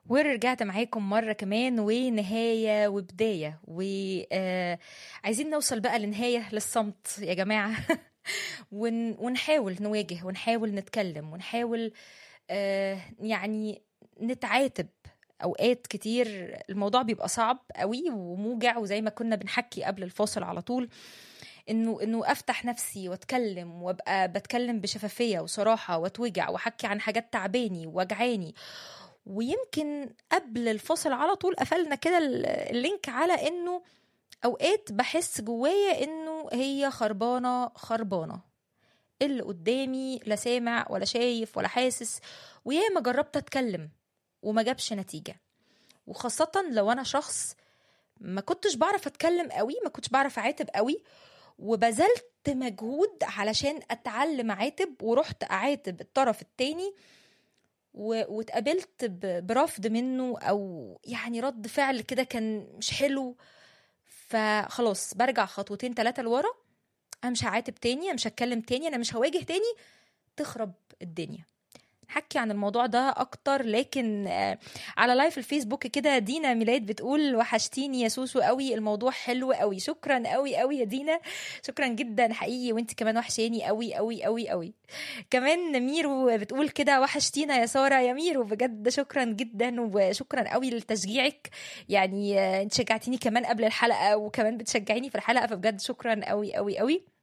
ورجعت معاكم مرة كمان ونهاية وبداية وعايزين نوصل بقى لنهاية للصمت يا جماعة ون- ونحاول نواجه ونحاول نتكلم ونحاول آه، يعني نتعاتب اوقات كتير الموضوع بيبقى صعب قوي وموجع وزي ما كنا بنحكي قبل الفاصل على طول انه انه افتح نفسي واتكلم وابقى بتكلم بشفافيه وصراحه واتوجع واحكي عن حاجات تعباني وجعاني ويمكن قبل الفاصل على طول قفلنا كده ال- اللينك على انه اوقات بحس جوايا انه هي خربانه خربانه اللي قدامي لا سامع ولا شايف ولا حاسس وياما جربت اتكلم وما جابش نتيجه وخاصه لو انا شخص ما كنتش بعرف اتكلم قوي ما كنتش بعرف اعاتب قوي وبذلت مجهود علشان اتعلم اعاتب ورحت اعاتب الطرف التاني و- واتقابلت ب- برفض منه او يعني رد فعل كده كان مش حلو فخلاص برجع خطوتين ثلاثه لورا انا مش هعاتب تاني انا مش هتكلم تاني انا مش هواجه تاني تخرب الدنيا نحكي عن الموضوع ده اكتر لكن آه، على لايف الفيسبوك كده دينا ميلاد بتقول وحشتيني يا سوسو قوي الموضوع حلو قوي شكرا قوي قوي يا دينا شكرا جدا حقيقي وانت كمان وحشاني قوي قوي قوي قوي كمان ميرو بتقول كده وحشتينا يا ساره يا ميرو بجد شكرا جدا وشكرا قوي لتشجيعك يعني آه، انت شجعتيني كمان قبل الحلقه وكمان بتشجعيني في الحلقه فبجد شكرا قوي قوي قوي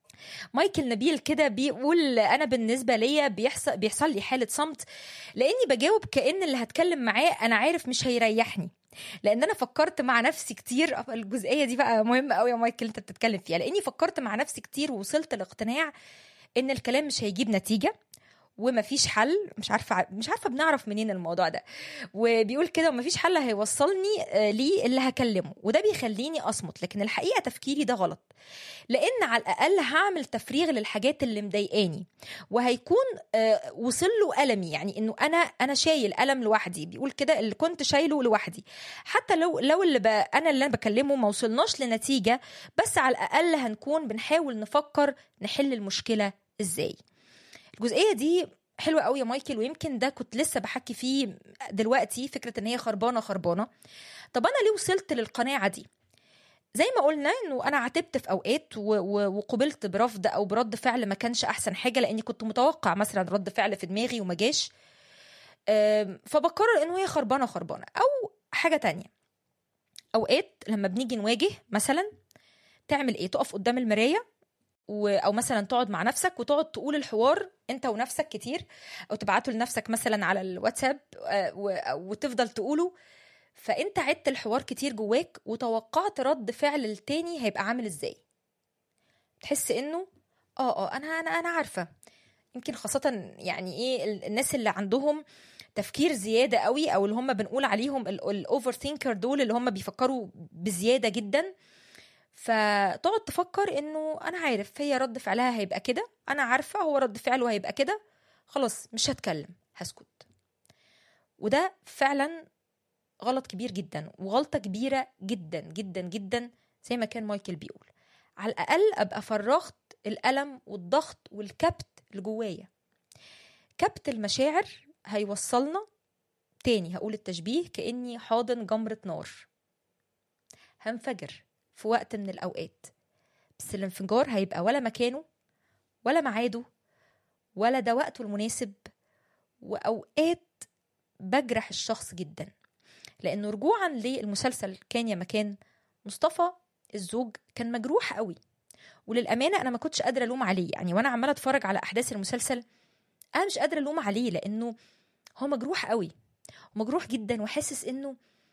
مايكل نبيل كده بيقول انا بالنسبه ليا بيحصل بيحصل لي حاله صمت لاني بجاوب كان اللي هتكلم معاه انا عارف مش هيريحني لان انا فكرت مع نفسي كتير الجزئيه دي بقى مهمه قوي يا مايكل انت بتتكلم فيها لاني فكرت مع نفسي كتير ووصلت لاقتناع ان الكلام مش هيجيب نتيجه ومفيش حل مش عارفه مش عارفه بنعرف منين الموضوع ده وبيقول كده ومفيش حل هيوصلني آه، ليه اللي هكلمه وده بيخليني اصمت لكن الحقيقه تفكيري ده غلط لان على الاقل هعمل تفريغ للحاجات اللي مضايقاني وهيكون آه، وصل له المي يعني انه انا انا شايل الم لوحدي بيقول كده اللي كنت شايله لوحدي حتى لو لو اللي ب... انا اللي انا بكلمه ما وصلناش لنتيجه بس على الاقل هنكون بنحاول نفكر نحل المشكله ازاي الجزئيه دي حلوه قوي يا مايكل ويمكن ده كنت لسه بحكي فيه دلوقتي فكره ان هي خربانه خربانه طب انا ليه وصلت للقناعه دي زي ما قلنا انه انا عاتبت في اوقات و- و- وقبلت برفض او برد فعل ما كانش احسن حاجه لاني كنت متوقع مثلا رد فعل في دماغي وما جاش أم، فبقرر انه هي خربانه خربانه او حاجه تانية اوقات لما بنيجي نواجه مثلا تعمل ايه تقف قدام المرايه و... او مثلا تقعد مع نفسك وتقعد تقول الحوار انت ونفسك كتير او تبعته لنفسك مثلا على الواتساب آه، و... وتفضل تقوله فانت عدت الحوار كتير جواك وتوقعت رد فعل التاني هيبقى عامل ازاي تحس انه اه اه انا انا انا عارفه يمكن خاصه يعني ايه ال- الناس اللي عندهم تفكير زياده قوي او اللي هم بنقول عليهم الاوفر ثينكر دول اللي هم بيفكروا بزياده جدا فتقعد تفكر انه انا عارف هي رد فعلها هيبقى كده انا عارفه هو رد فعله هيبقى كده خلاص مش هتكلم هسكت وده فعلا غلط كبير جدا وغلطه كبيره جدا جدا جدا زي ما كان مايكل بيقول على الاقل ابقى فرغت الالم والضغط والكبت اللي جوايا كبت المشاعر هيوصلنا تاني هقول التشبيه كاني حاضن جمره نار هنفجر في وقت من الأوقات بس الانفجار هيبقى ولا مكانه ولا ميعاده ولا ده وقته المناسب وأوقات بجرح الشخص جدا لأنه رجوعا للمسلسل كان يا مكان مصطفى الزوج كان مجروح قوي وللأمانة أنا ما كنتش قادرة ألوم عليه يعني وأنا عمالة أتفرج على أحداث المسلسل أنا مش قادرة ألوم عليه لأنه هو مجروح قوي ومجروح جدا وحاسس إنه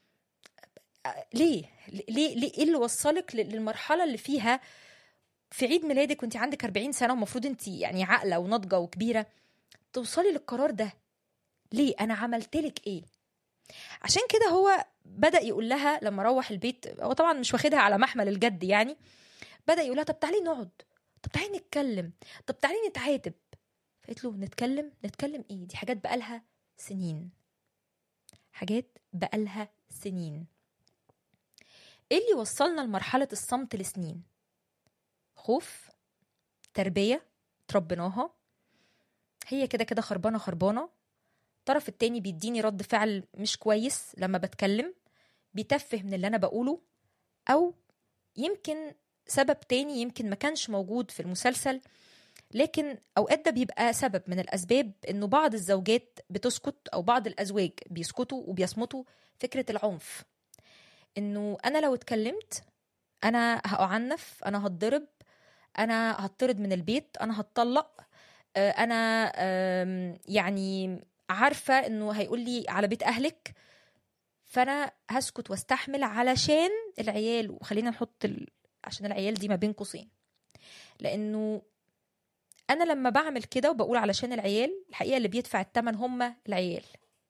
ليه ليه ليه ايه اللي وصلك ل- للمرحله اللي فيها في عيد ميلادك وانت عندك 40 سنه ومفروض انت يعني عاقله وناضجه وكبيره توصلي للقرار ده ليه انا عملت لك ايه عشان كده هو بدا يقول لها لما روح البيت هو طبعا مش واخدها على محمل الجد يعني بدا يقول لها طب تعالي نقعد طب تعالي نتكلم طب تعالي نتعاتب فقالت له نتكلم نتكلم ايه دي حاجات بقالها سنين حاجات بقالها سنين ايه اللي وصلنا لمرحلة الصمت لسنين خوف تربية تربيناها هي كده كده خربانة خربانة الطرف التاني بيديني رد فعل مش كويس لما بتكلم بيتفه من اللي انا بقوله او يمكن سبب تاني يمكن ما كانش موجود في المسلسل لكن اوقات ده بيبقى سبب من الاسباب انه بعض الزوجات بتسكت او بعض الازواج بيسكتوا وبيصمتوا فكره العنف انه انا لو اتكلمت انا هأعنف انا هتضرب انا هطرد من البيت انا هتطلق آه، انا آم، يعني عارفه انه هيقول لي على بيت اهلك فانا هسكت واستحمل علشان العيال وخلينا نحط ال... عشان العيال دي ما بين قوسين لانه انا لما بعمل كده وبقول علشان العيال الحقيقه اللي بيدفع الثمن هم العيال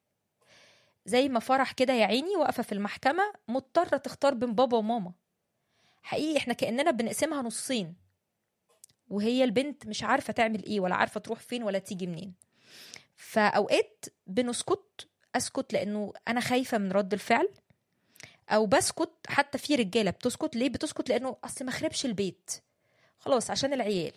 زي ما فرح كده يا عيني واقفه في المحكمه مضطره تختار بين بابا وماما حقيقي احنا كاننا بنقسمها نصين وهي البنت مش عارفه تعمل ايه ولا عارفه تروح فين ولا تيجي منين فاوقات بنسكت اسكت لانه انا خايفه من رد الفعل او بسكت حتى في رجاله بتسكت ليه بتسكت لانه اصل ما خربش البيت خلاص عشان العيال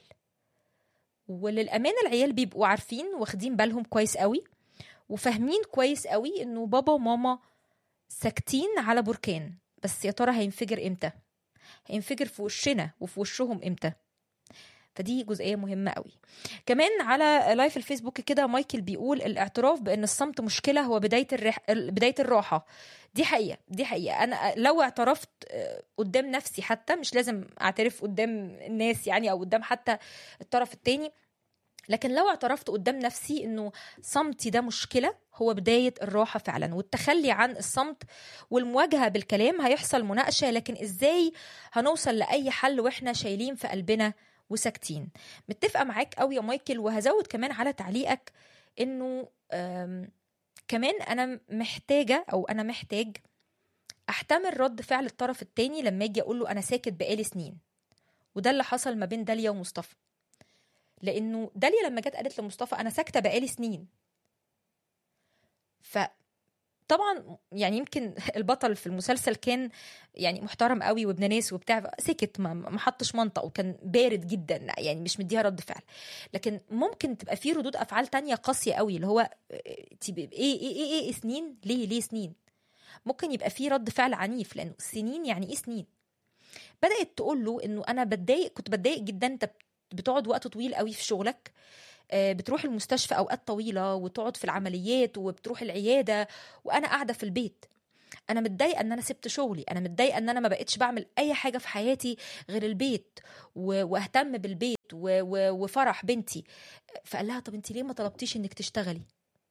وللامانه العيال بيبقوا عارفين واخدين بالهم كويس قوي وفاهمين كويس قوي انه بابا وماما ساكتين على بركان بس يا ترى هينفجر امتى هينفجر في وشنا وفي وشهم امتى فدي جزئيه مهمه قوي كمان على لايف الفيسبوك كده مايكل بيقول الاعتراف بان الصمت مشكله هو بدايه الرح... بدايه الراحه دي حقيقه دي حقيقه انا لو اعترفت آه، قدام نفسي حتى مش لازم اعترف قدام الناس يعني او قدام حتى الطرف التاني لكن لو اعترفت قدام نفسي انه صمتي ده مشكله هو بدايه الراحه فعلا والتخلي عن الصمت والمواجهه بالكلام هيحصل مناقشه لكن ازاي هنوصل لاي حل واحنا شايلين في قلبنا وساكتين متفقه معاك قوي يا مايكل وهزود كمان على تعليقك انه آم، كمان انا محتاجه او انا محتاج احتمل رد فعل الطرف التاني لما اجي اقول له انا ساكت بقالي سنين وده اللي حصل ما بين داليا ومصطفى لانه داليا لما جت قالت لمصطفى انا ساكته بقالي سنين ف طبعا يعني يمكن البطل في المسلسل كان يعني محترم قوي وابن ناس وبتاع سكت ما ما حطش منطق وكان بارد جدا يعني مش مديها رد فعل لكن ممكن تبقى في ردود افعال تانية قاسيه قوي اللي هو تبقى ايه ايه ايه, إيه سنين ليه ليه سنين ممكن يبقى في رد فعل عنيف لانه سنين يعني ايه سنين بدات تقول له انه انا بتضايق كنت بتضايق جدا انت بتقعد وقت طويل قوي في شغلك آه، بتروح المستشفى اوقات طويله وتقعد في العمليات وبتروح العياده وانا قاعده في البيت انا متضايقه ان انا سبت شغلي انا متضايقه ان انا ما بقتش بعمل اي حاجه في حياتي غير البيت و- واهتم بالبيت و- و- وفرح بنتي فقال لها طب انت ليه ما طلبتيش انك تشتغلي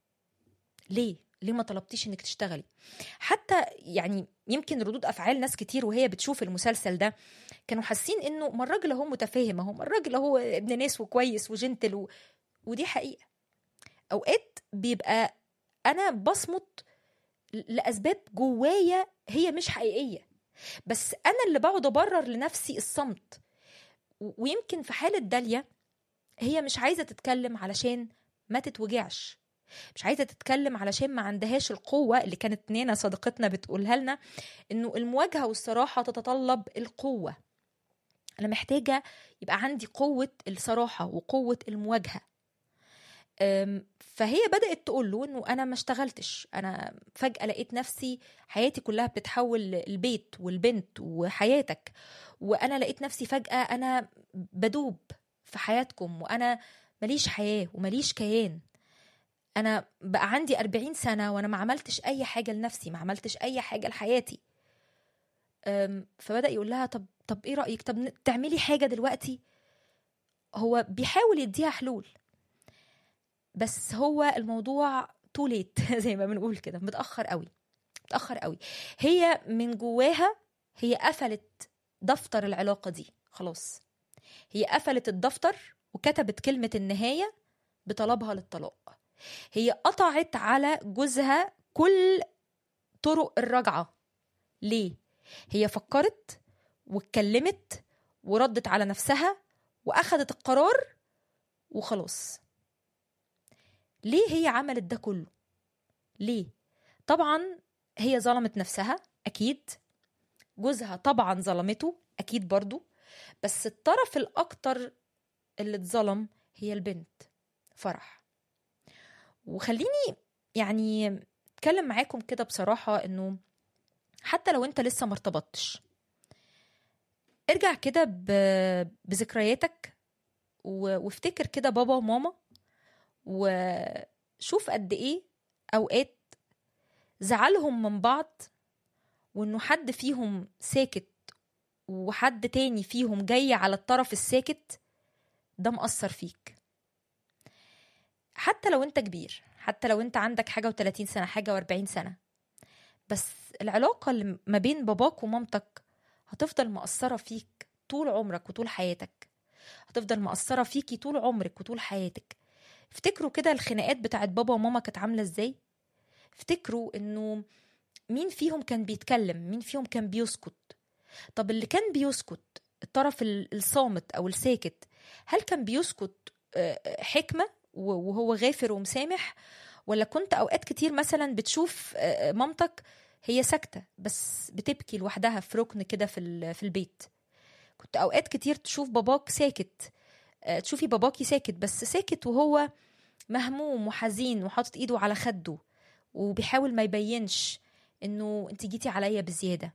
ليه ليه ما طلبتيش انك تشتغلي حتى يعني يمكن ردود افعال ناس كتير وهي بتشوف المسلسل ده كانوا حاسين انه ما الراجل اهو متفاهم اهو ما الراجل اهو ابن ناس وكويس وجنتل و... ودي حقيقه اوقات بيبقى انا بصمت لاسباب جوايا هي مش حقيقيه بس انا اللي بقعد ابرر لنفسي الصمت و- ويمكن في حاله داليا هي مش عايزه تتكلم علشان ما تتوجعش مش عايزه تتكلم علشان ما عندهاش القوه اللي كانت نينا صديقتنا بتقولها لنا انه المواجهه والصراحه تتطلب القوه انا محتاجه يبقى عندي قوه الصراحه وقوه المواجهه أم، فهي بدات تقول له انه انا ما اشتغلتش انا فجاه لقيت نفسي حياتي كلها بتتحول البيت والبنت وحياتك وانا لقيت نفسي فجاه انا بدوب في حياتكم وانا ماليش حياه وماليش كيان انا بقى عندي 40 سنه وانا ما عملتش اي حاجه لنفسي ما عملتش اي حاجه لحياتي أم، فبدا يقول لها طب طب ايه رايك طب ن- تعملي حاجه دلوقتي هو بيحاول يديها حلول بس هو الموضوع تو ليت زي ما بنقول كده متاخر قوي متاخر قوي هي من جواها هي قفلت دفتر العلاقه دي خلاص هي قفلت الدفتر وكتبت كلمه النهايه بطلبها للطلاق هي قطعت على جوزها كل طرق الرجعه ليه هي فكرت واتكلمت وردت على نفسها واخدت القرار وخلاص ليه هي عملت ده كله ليه طبعا هي ظلمت نفسها اكيد جوزها طبعا ظلمته اكيد برضو بس الطرف الاكتر اللي اتظلم هي البنت فرح وخليني يعني اتكلم معاكم كده بصراحه انه حتى لو انت لسه ما ارتبطتش ارجع كده ب- بذكرياتك و- وافتكر كده بابا وماما وشوف قد ايه اوقات زعلهم من بعض وانه حد فيهم ساكت وحد تاني فيهم جاي على الطرف الساكت ده مأثر فيك حتى لو انت كبير حتى لو انت عندك حاجة و30 سنة حاجة و40 سنة بس العلاقة اللي ما بين باباك ومامتك هتفضل مأثرة فيك طول عمرك وطول حياتك هتفضل مأثرة فيكي طول عمرك وطول حياتك افتكروا كده الخناقات بتاعت بابا وماما كانت عاملة ازاي افتكروا انه مين فيهم كان بيتكلم مين فيهم كان بيسكت طب اللي كان بيسكت الطرف ال- الصامت او الساكت هل كان بيسكت آه، آه، حكمة و- وهو غافر ومسامح ولا كنت اوقات كتير مثلا بتشوف آه، آه، مامتك هي ساكتة بس بتبكي لوحدها في ركن كده في ال- في البيت كنت اوقات كتير تشوف باباك ساكت آه، تشوفي باباكي ساكت بس ساكت وهو مهموم وحزين وحاطط ايده على خده وبيحاول ما يبينش انه انت جيتي عليا بزياده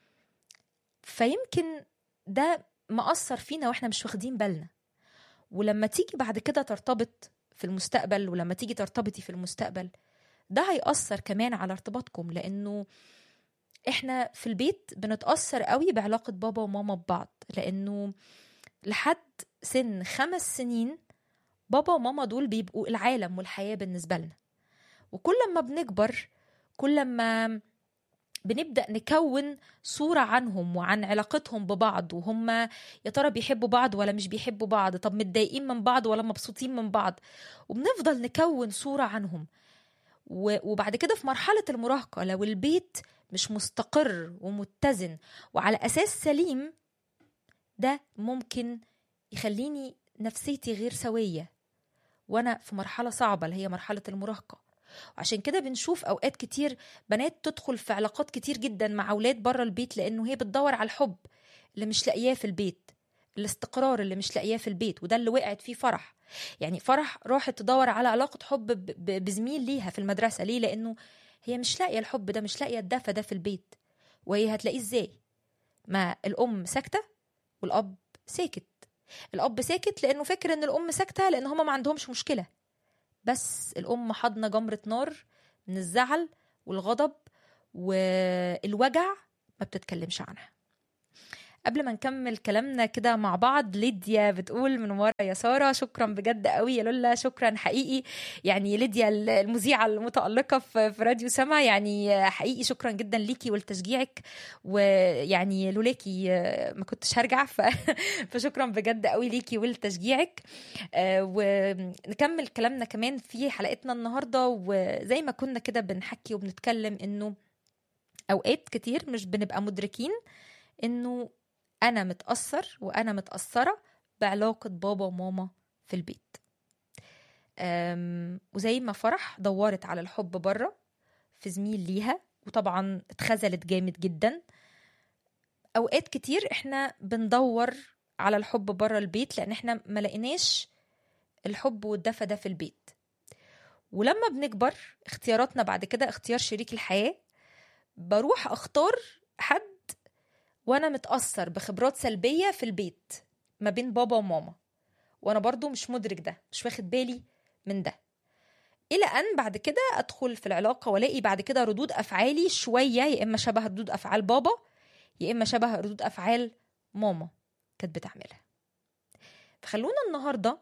فيمكن ده مأثر فينا واحنا مش واخدين بالنا ولما تيجي بعد كده ترتبط في المستقبل ولما تيجي ترتبطي في المستقبل ده هيأثر كمان على ارتباطكم لأنه احنا في البيت بنتأثر قوي بعلاقة بابا وماما ببعض لأنه لحد سن خمس سنين بابا وماما دول بيبقوا العالم والحياة بالنسبة لنا وكل ما بنكبر كل ما بنبدأ نكون صورة عنهم وعن علاقتهم ببعض وهم يا ترى بيحبوا بعض ولا مش بيحبوا بعض طب متضايقين من بعض ولا مبسوطين من بعض وبنفضل نكون صورة عنهم و- وبعد كده في مرحلة المراهقة لو البيت مش مستقر ومتزن وعلى أساس سليم ده ممكن يخليني نفسيتي غير سوية وأنا في مرحلة صعبة اللي هي مرحلة المراهقة وعشان كده بنشوف أوقات كتير بنات تدخل في علاقات كتير جدا مع أولاد بره البيت لأنه هي بتدور على الحب اللي مش لاقياه في البيت الاستقرار اللي مش لاقياه في البيت وده اللي وقعت فيه فرح يعني فرح راحت تدور على علاقة حب ب- ب- بزميل ليها في المدرسة ليه لأنه هي مش لاقية الحب ده مش لاقية الدفى ده في البيت وهي هتلاقيه ازاي ما الأم ساكتة والأب ساكت الأب ساكت لأنه فاكر إن الأم ساكتة لأن هما ما عندهمش مشكلة بس الأم حاضنة جمرة نار من الزعل والغضب والوجع ما بتتكلمش عنها قبل ما نكمل كلامنا كده مع بعض ليديا بتقول من ورا يا ساره شكرا بجد قوي يا لولا شكرا حقيقي يعني ليديا المذيعه المتالقه في في راديو سما يعني حقيقي شكرا جدا ليكي ولتشجيعك ويعني لولاكي ما كنتش هرجع ف... فشكرا بجد قوي ليكي ولتشجيعك آه، ونكمل كلامنا كمان في حلقتنا النهارده وزي ما كنا كده بنحكي وبنتكلم انه اوقات كتير مش بنبقى مدركين انه انا متاثر وانا متاثره بعلاقه بابا وماما في البيت أم، وزي ما فرح دورت على الحب بره في زميل ليها وطبعا اتخذلت جامد جدا اوقات كتير احنا بندور على الحب بره البيت لان احنا ما لقيناش الحب والدفى ده في البيت ولما بنكبر اختياراتنا بعد كده اختيار شريك الحياه بروح اختار حد وانا متاثر بخبرات سلبيه في البيت ما بين بابا وماما وانا برضو مش مدرك ده مش واخد بالي من ده الى ان بعد كده ادخل في العلاقه والاقي بعد كده ردود افعالي شويه يا اما شبه ردود افعال بابا يا اما شبه ردود افعال ماما كانت بتعملها فخلونا النهارده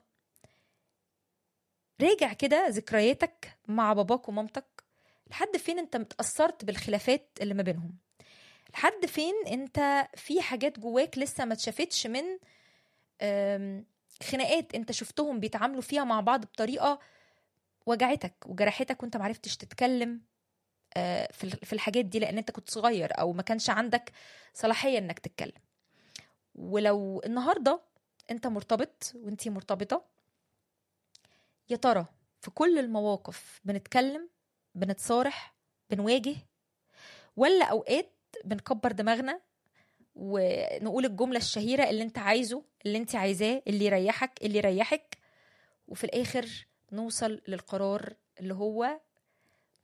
راجع كده ذكرياتك مع باباك ومامتك لحد فين انت متأثرت بالخلافات اللي ما بينهم لحد فين انت في حاجات جواك لسه ما اتشافتش من أم، خناقات انت شفتهم بيتعاملوا فيها مع بعض بطريقة وجعتك وجرحتك وانت معرفتش تتكلم آه، في ال- في الحاجات دي لان انت كنت صغير او ما كانش عندك صلاحية انك تتكلم ولو النهاردة انت مرتبط وانتي مرتبطة يا ترى في كل المواقف بنتكلم بنتصارح بنواجه ولا اوقات بنكبر دماغنا ونقول الجملة الشهيرة اللي انت عايزه اللي انت عايزاه اللي يريحك اللي يريحك وفي الاخر نوصل للقرار اللي هو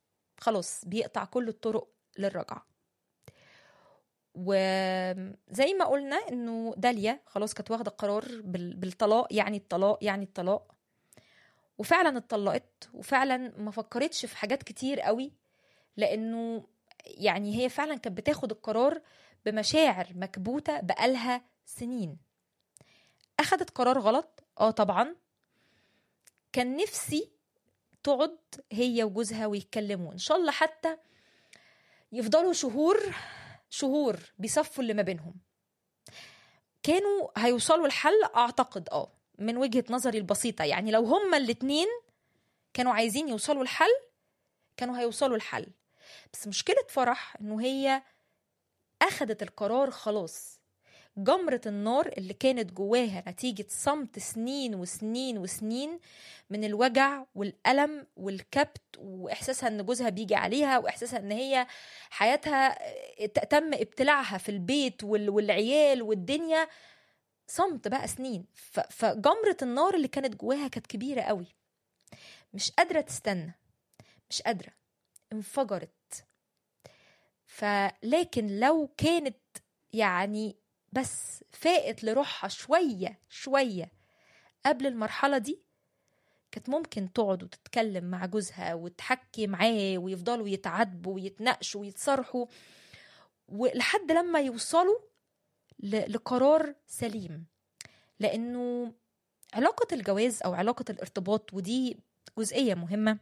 خلاص بيقطع كل الطرق للرجعه وزي ما قلنا انه داليا خلاص كانت واخده قرار بال- بالطلاق يعني الطلاق يعني الطلاق وفعلا اتطلقت وفعلا ما فكرتش في حاجات كتير قوي لانه يعني هي فعلا كانت بتاخد القرار بمشاعر مكبوته بقالها سنين اخدت قرار غلط اه طبعا كان نفسي تقعد هي وجوزها ويتكلموا ان شاء الله حتى يفضلوا شهور شهور بيصفوا اللي ما بينهم كانوا هيوصلوا الحل اعتقد اه من وجهة نظري البسيطة يعني لو هما الاتنين كانوا عايزين يوصلوا الحل كانوا هيوصلوا الحل بس مشكلة فرح انه هي اخدت القرار خلاص جمرة النار اللي كانت جواها نتيجة صمت سنين وسنين وسنين من الوجع والألم والكبت وإحساسها إن جوزها بيجي عليها وإحساسها إن هي حياتها ت- تم ابتلاعها في البيت وال- والعيال والدنيا صمت بقى سنين ف- فجمرة النار اللي كانت جواها كانت كبيرة قوي مش قادرة تستنى مش قادرة انفجرت فلكن لو كانت يعني بس فاقت لروحها شوية شوية قبل المرحلة دي كانت ممكن تقعد وتتكلم مع جوزها وتحكي معاه ويفضلوا يتعاتبوا ويتناقشوا ويتصارحوا ولحد لما يوصلوا ل- لقرار سليم لانه علاقة الجواز او علاقة الارتباط ودي جزئية مهمة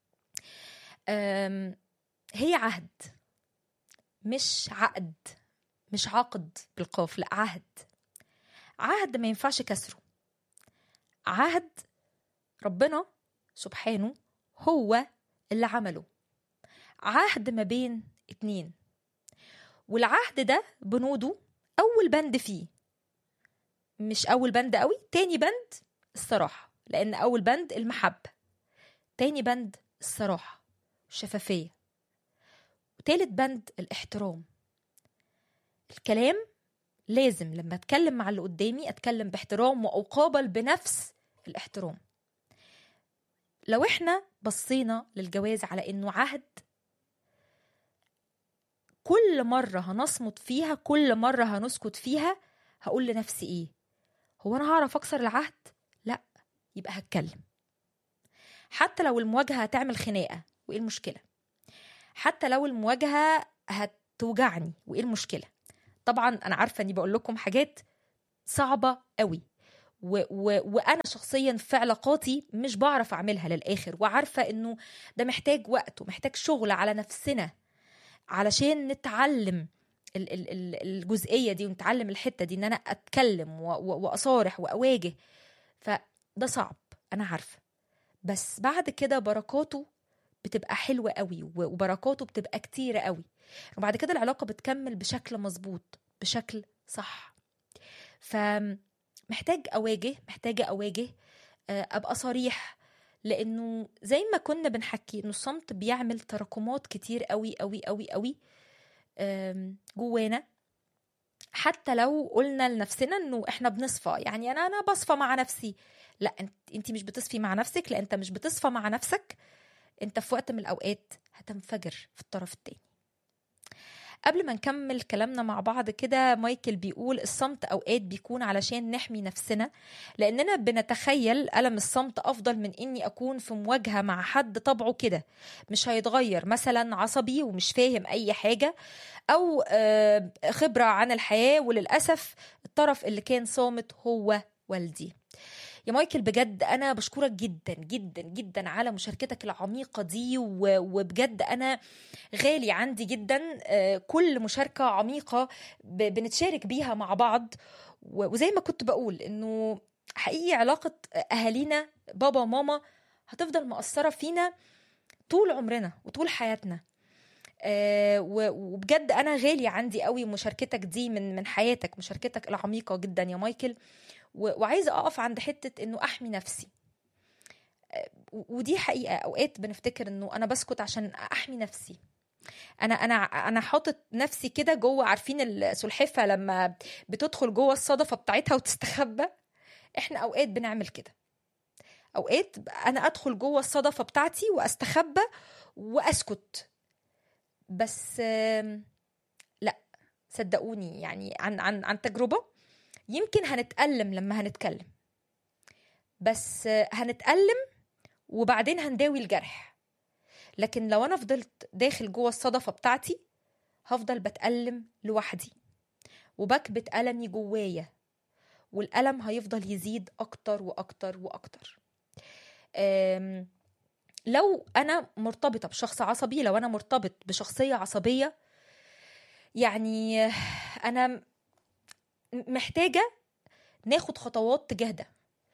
أم، هي عهد مش عقد مش عقد بالقاف لا عهد عهد ما ينفعش كسره عهد ربنا سبحانه هو اللي عمله عهد ما بين اتنين والعهد ده بنوده اول بند فيه مش اول بند قوي تاني بند الصراحه لان اول بند المحبه تاني بند الصراحه الشفافيه وتالت بند الاحترام الكلام لازم لما اتكلم مع اللي قدامي اتكلم باحترام واقابل بنفس الاحترام لو احنا بصينا للجواز على انه عهد كل مرة هنصمت فيها كل مرة هنسكت فيها هقول لنفسي ايه هو انا هعرف اكسر العهد لا يبقى هتكلم حتى لو المواجهة هتعمل خناقة وايه المشكلة حتى لو المواجهة هتوجعني وايه المشكلة طبعا انا عارفة اني بقول لكم حاجات صعبة قوي و و وانا شخصيا في علاقاتي مش بعرف اعملها للاخر وعارفه انه ده محتاج وقت ومحتاج شغل على نفسنا علشان نتعلم ال- ال- ال- الجزئيه دي ونتعلم الحته دي ان انا اتكلم و- و- واصارح واواجه فده صعب انا عارفه بس بعد كده بركاته بتبقى حلوه قوي و- وبركاته بتبقى كتيره قوي وبعد كده العلاقه بتكمل بشكل مظبوط بشكل صح فمحتاج اواجه محتاجه اواجه آه، ابقى صريح لانه زي ما كنا بنحكي انه الصمت بيعمل تراكمات كتير قوي قوي قوي قوي آم، جوانا حتى لو قلنا لنفسنا انه احنا بنصفى يعني انا انا بصفى مع نفسي لا انت انت مش بتصفي مع نفسك لا انت مش بتصفى مع نفسك انت في وقت من الاوقات هتنفجر في الطرف التاني قبل ما نكمل كلامنا مع بعض كده مايكل بيقول الصمت اوقات بيكون علشان نحمي نفسنا لاننا بنتخيل الم الصمت افضل من اني اكون في مواجهه مع حد طبعه كده مش هيتغير مثلا عصبي ومش فاهم اي حاجه او آه، خبره عن الحياه وللاسف الطرف اللي كان صامت هو والدي يا مايكل بجد انا بشكرك جدا جدا جدا على مشاركتك العميقه دي و- وبجد انا غالي عندي جدا آه، كل مشاركه عميقه ب- بنتشارك بيها مع بعض و- وزي ما كنت بقول انه حقيقي علاقه اهالينا بابا وماما هتفضل مأثره فينا طول عمرنا وطول حياتنا آه، و- وبجد انا غالي عندي قوي مشاركتك دي من من حياتك مشاركتك العميقه جدا يا مايكل و- وعايزه اقف عند حته انه احمي نفسي آه، و- ودي حقيقه اوقات بنفتكر انه انا بسكت عشان احمي نفسي انا انا انا حاطط نفسي كده جوه عارفين السلحفه لما بتدخل جوه الصدفه بتاعتها وتستخبى احنا اوقات بنعمل كده اوقات انا ادخل جوه الصدفه بتاعتي واستخبى واسكت بس آم، لا صدقوني يعني عن عن عن تجربه يمكن هنتألم لما هنتكلم بس آه، هنتألم وبعدين هنداوي الجرح لكن لو انا فضلت داخل جوه الصدفه بتاعتي هفضل بتألم لوحدي وبكبت ألمي جوايا والألم هيفضل يزيد أكتر وأكتر وأكتر أم، لو أنا مرتبطة بشخص عصبي لو أنا مرتبط بشخصية عصبية يعني أنا م- محتاجة ناخد خطوات تجاه ده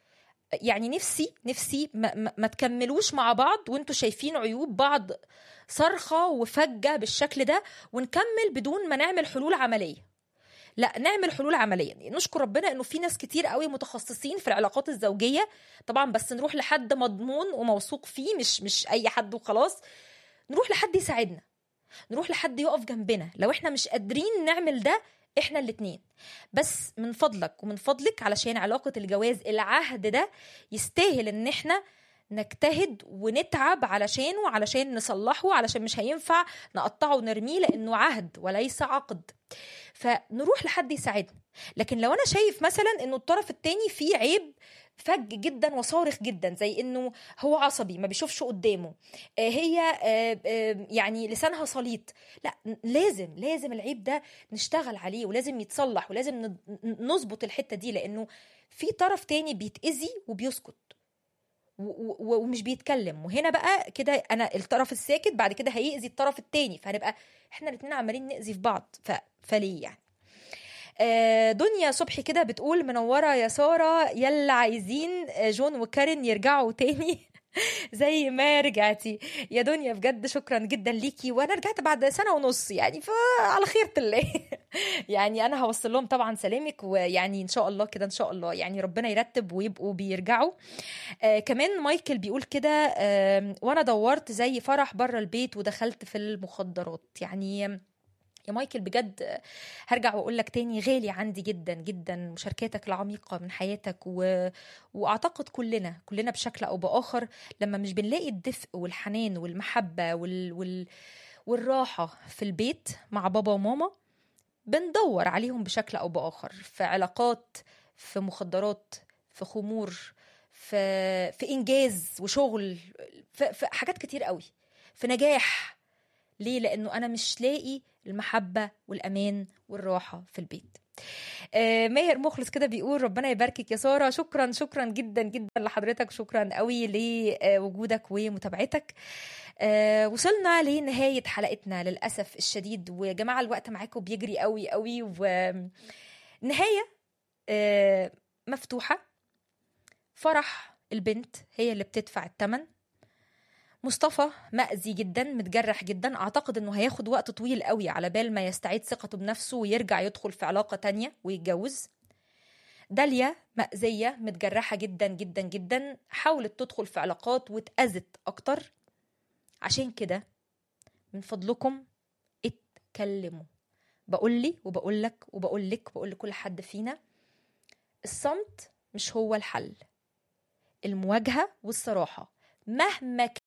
يعني نفسي نفسي ما, ما, ما تكملوش مع بعض وانتوا شايفين عيوب بعض صارخة وفجة بالشكل ده ونكمل بدون ما نعمل حلول عملية لا نعمل حلول عمليه نشكر ربنا انه في ناس كتير قوي متخصصين في العلاقات الزوجيه طبعا بس نروح لحد مضمون وموثوق فيه مش مش اي حد وخلاص نروح لحد يساعدنا نروح لحد يقف جنبنا لو احنا مش قادرين نعمل ده احنا الاتنين بس من فضلك ومن فضلك علشان علاقة الجواز العهد ده يستاهل ان احنا نجتهد ونتعب علشانه علشان نصلحه علشان مش هينفع نقطعه ونرميه لانه عهد وليس عقد فنروح لحد يساعدنا لكن لو انا شايف مثلا انه الطرف التاني فيه عيب فج جدا وصارخ جدا زي انه هو عصبي ما بيشوفش قدامه آه، هي آه، آه، يعني لسانها سليط لا ن- لازم لازم العيب ده نشتغل عليه ولازم يتصلح ولازم ن- ن- نظبط الحته دي لانه في طرف تاني بيتاذي وبيسكت و- و- ومش بيتكلم وهنا بقى كده انا الطرف الساكت بعد كده هيأذي الطرف التاني فهنبقى احنا الاتنين عمالين نأذي في بعض ف... فليه يعني آه، دنيا صبحي كده بتقول منورة يا سارة يلا عايزين آه، جون وكارين يرجعوا تاني زي ما رجعتي يا دنيا بجد شكرا جدا ليكي وانا رجعت بعد سنه ونص يعني فعلى خيرة الله يعني انا هوصل لهم طبعا سلامك ويعني ان شاء الله كده ان شاء الله يعني ربنا يرتب ويبقوا بيرجعوا آه كمان مايكل بيقول كده آه وانا دورت زي فرح بره البيت ودخلت في المخدرات يعني يا مايكل بجد هرجع واقول لك تاني غالي عندي جدا جدا مشاركاتك العميقه من حياتك و... واعتقد كلنا كلنا بشكل او باخر لما مش بنلاقي الدفء والحنان والمحبه وال... وال... والراحه في البيت مع بابا وماما بندور عليهم بشكل او باخر في علاقات في مخدرات في خمور في في انجاز وشغل في, في حاجات كتير قوي في نجاح ليه لانه انا مش لاقي المحبه والامان والراحه في البيت آه ماهر مخلص كده بيقول ربنا يباركك يا ساره شكرا شكرا جدا جدا لحضرتك شكرا قوي لوجودك ومتابعتك آه وصلنا لنهايه حلقتنا للاسف الشديد ويا جماعه الوقت معاكم بيجري قوي قوي ونهايه آه مفتوحه فرح البنت هي اللي بتدفع الثمن مصطفى مأذي جدا متجرح جدا اعتقد انه هياخد وقت طويل قوي على بال ما يستعيد ثقته بنفسه ويرجع يدخل في علاقة تانية ويتجوز داليا مأذية متجرحة جدا جدا جدا حاولت تدخل في علاقات واتأذت أكتر عشان كده من فضلكم اتكلموا بقول لي وبقول لك وبقول لك وبقول لكل حد فينا الصمت مش هو الحل المواجهة والصراحة مهما كان